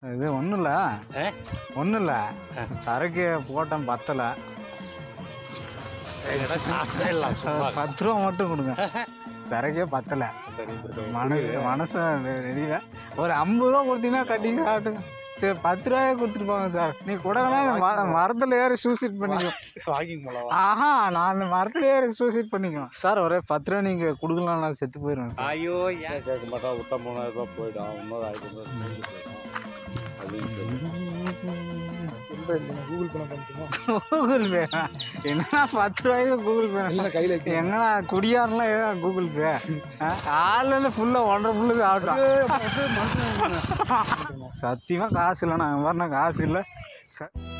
இது ஒன்றும் இல்லை ஆ? ஒன்றும் இல்லை சரக்கு போட்டேன் பத்தலை என்கிட்ட காசே இல்லை சும்மா பத்து ரூபா மட்டும் கொடுங்க சரக்கே பத்தலை சரி மனசு மனசு ரெடியில ஒரு ஐம்பது ரூபா கொடுத்தீங்கன்னா கட்டி சாப்பிட்டுங்க சரி பத்து ரூபாயே கொடுத்துருப்பாங்க சார் நீ கூடனா இந்த ம மரத்தில் ஏறி சூசைட் பண்ணிக்கோ வாக்கிங் போலாம் ஆஹா நான் அந்த மரத்தில் ஏறி சூசைட் பண்ணிக்கோ சார் ஒரே பத்து ரூபா நீங்கள் கொடுக்கலாம் நான் செத்து போயிடுவேன் சார் ஐயோ ஏன் கேட்க மாட்டா விட்டா மூணாயிரம் ரூபாய் போயிடும் இன்னொரு ஆயிரத்தி ஐநூறு சேர்ந்து போயிடும் அது கூகுள் பே பண்ணிட்டுமா கூகுள் பே என்னன்னா பத்து ரூபாய்க்கு கூகுள் பே இல்லை கையில் வைக்க எங்கண்ணா குடியாரெலாம் ஏதோ கூகுள் பே ஆள்லேருந்து ஃபுல்லாக ஒன்றரை ஃபுல்லு சாப்பிட்டோம் சத்தியமாக காசு இல்லைண்ணா வரணும் காசு இல்லை ச